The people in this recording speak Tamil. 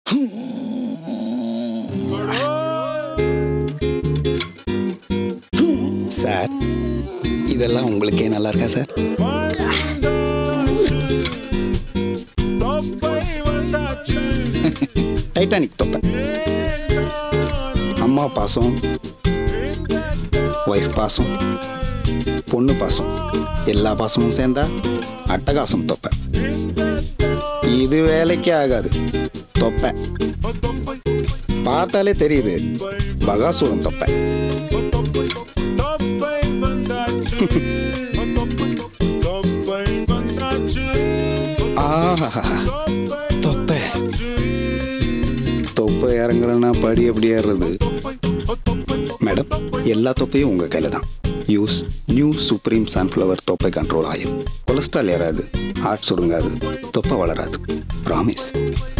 சார் இதெல்லாம் உங்களுக்கே நல்லா இருக்கா சார் டைட்டானிக் தொப்பை அம்மா பாசம் ஒய்ஃப் பாசம் பொண்ணு பாசம் எல்லா பாசமும் சேர்ந்தா அட்டகாசம் தொப்பை இது வேலைக்கே ஆகாது தொப்பை பார்த்தாலே தெரியுது பகாசூரம் தொப்பை ஆஹா தொப்பை தொப்பை இறங்குறேன்னா படி எப்படி ஏறுறது மேடம் எல்லா தொப்பையும் உங்கள் கையில் தான் யூஸ் நியூ சுப்ரீம் சன்ஃப்ளவர் தொப்பை கண்ட்ரோல் ஆயில் கொலஸ்ட்ரால் ஏறாது ஹார்ட் சுருங்காது தொப்பை வளராது ப்ராமிஸ்